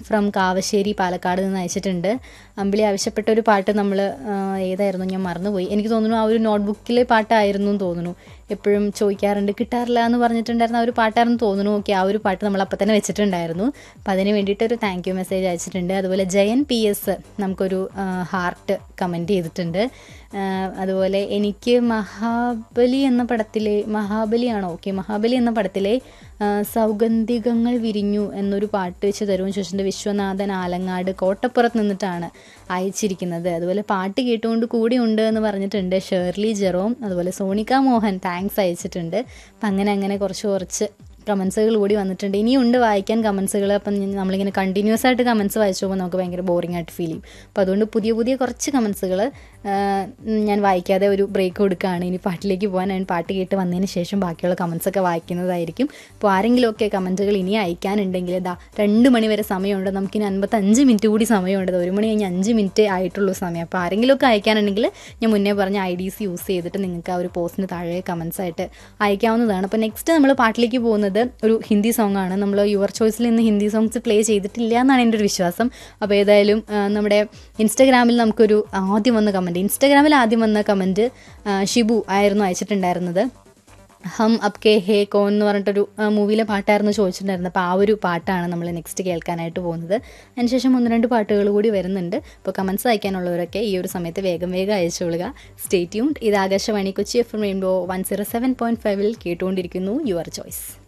from Kavassery Palakkad നിന്ന് അയച്ചിട്ടുണ്ട് അമ്പിളി ആവശ്യപ്പെട്ട ഒരു പാട്ട് നമ്മൾ ഏതായിരുന്നു ഞാൻ മറന്നുപോയി എനിക്ക് തോന്നുന്നു ആ ഒരു നോട്ട്ബുക്കിലെ പാട്ടായിരുന്നു എന്ന് തോന്നുന്നു എപ്പോഴും ചോദിക്കാറുണ്ട് കിട്ടാറില്ല എന്ന് പറഞ്ഞിട്ടുണ്ടായിരുന്ന ആ ഒരു പാട്ടായിരുന്നു തോന്നുന്നു ഓക്കെ ആ ഒരു പാട്ട് നമ്മൾ അപ്പം തന്നെ വെച്ചിട്ടുണ്ടായിരുന്നു അപ്പം അതിന് വേണ്ടിയിട്ട് ഒരു താങ്ക് യു മെസ്സേജ് അയച്ചിട്ടുണ്ട് അതുപോലെ ജയൻ പി എസ് നമുക്കൊരു ഹാർട്ട് കമൻറ്റ് ചെയ്തിട്ടുണ്ട് ആ, അതുപോലെ എനിക്ക് മഹാബലി എന്ന പടത്തിലെ മഹാബലിയാണോ ഓക്കെ മഹാബലി എന്ന പടത്തിലെ ആ, സൗഗന്ധികങ്ങൾ വിരിഞ്ഞു എന്നൊരു പാട്ട് വെച്ച് തരുമെന്ന് ചോദിച്ചിട്ടുണ്ട് വിശ്വനാഥൻ ആലങ്ങാട് കോട്ടപ്പുറത്ത് നിന്നിട്ടാണ് അയച്ചിരിക്കുന്നത് അതുപോലെ പാട്ട് കേട്ടുകൊണ്ട് കൂടി ഉണ്ട് എന്ന് പറഞ്ഞിട്ടുണ്ട് ഷേർലി ജെറോം അതുപോലെ സോണിക മോഹൻ താങ്ക്സ് അയച്ചിട്ടുണ്ട് അപ്പം അങ്ങനെ അങ്ങനെ കുറച്ച് കുറച്ച് കമൻസുകൾ കൂടി വന്നിട്ടുണ്ട് ഇനിയുണ്ട് വായിക്കാൻ കമൻസുകൾ അപ്പം ഞാൻ- നമ്മളിങ്ങനെ കണ്ടിന്യൂസ് ആയിട്ട് കമൻസ് വായിച്ചു പോകുമ്പോൾ നമുക്ക് ഭയങ്കര ബോറിംഗ് ആയിട്ട് ഫീൽ ചെയ്യും അപ്പോൾ അതുകൊണ്ട് പുതിയ പുതിയ കുറച്ച് കമൻസുകൾ ഞാൻ വായിക്കാതെ ഒരു ബ്രേക്ക് കൊടുക്കുകയാണ് ഇനി പാട്ടിലേക്ക് പോകാൻ ഞാൻ പാട്ട് കേട്ട് വന്നതിന് ശേഷം ബാക്കിയുള്ള കമൻസ് ഒക്കെ വായിക്കുന്നതായിരിക്കും അപ്പോൾ ആരെങ്കിലുമൊക്കെ കമൻറ്റുകൾ ഇനി അയക്കാനുണ്ടെങ്കിൽ ഇതാ രണ്ട് മണി വരെ സമയമുണ്ട് നമുക്കിനി അൻപത്തഞ്ച് മിനിറ്റ് കൂടി സമയമുണ്ട് ഇത് ഒരു മണി കഴിഞ്ഞ് അഞ്ച് മിനിറ്റ് ആയിട്ടുള്ളൂ സമയം അപ്പോൾ ആരെങ്കിലുമൊക്കെ അയക്കാനുണ്ടെങ്കിൽ ഞാൻ മുന്നേ പറഞ്ഞ ഐ ഡീസ് യൂസ് ചെയ്തിട്ട് നിങ്ങൾക്ക് ആ ഒരു പോസ്റ്റിന് താഴെ കമൻസ് ആയിട്ട് അയക്കാവുന്നതാണ് അപ്പോൾ നെക്സ്റ്റ് നമ്മൾ പാട്ടിലേക്ക് പോകുന്നത് ഒരു ഹിന്ദി സോങ് ആണ് നമ്മൾ യുവർ ചോയ്സിൽ ഇന്ന് ഹിന്ദി സോങ്സ് പ്ലേ ചെയ്തിട്ടില്ല എന്നാണ് എൻ്റെ ഒരു വിശ്വാസം അപ്പോൾ ഏതായാലും ആ, നമ്മുടെ ഇൻസ്റ്റാഗ്രാമിൽ നമുക്കൊരു ആദ്യം വന്ന കമൻറ്റ് ഇൻസ്റ്റാഗ്രാമിൽ ആദ്യം വന്ന കമൻറ്റ് ഷിബു ആയിരുന്നു അയച്ചിട്ടുണ്ടായിരുന്നത് ഹം അബ് കെ ഹേ കോൻ എന്ന് പറഞ്ഞിട്ടൊരു ആ, മൂവിയിലെ പാട്ടായിരുന്നു ചോദിച്ചിട്ടുണ്ടായിരുന്നത് അപ്പോൾ ആ ഒരു പാട്ടാണ് നമ്മൾ നെക്സ്റ്റ് കേൾക്കാനായിട്ട് പോകുന്നത് അതിനുശേഷം ഒന്ന് രണ്ട് പാട്ടുകൾ കൂടി വരുന്നുണ്ട് അപ്പോൾ കമൻസ് അയക്കാനുള്ളവരൊക്കെ ഈ ഒരു സമയത്ത് വേഗം വേഗം അയച്ചുകൊള്ളുക സ്റ്റേ ട്യൂൺഡ് ഇത് Akashvani Kochi F M rainbow one zero seven point ഫൈവിൽ കേട്ടുകൊണ്ടിരിക്കുന്നു യുവർ ചോയ്സ്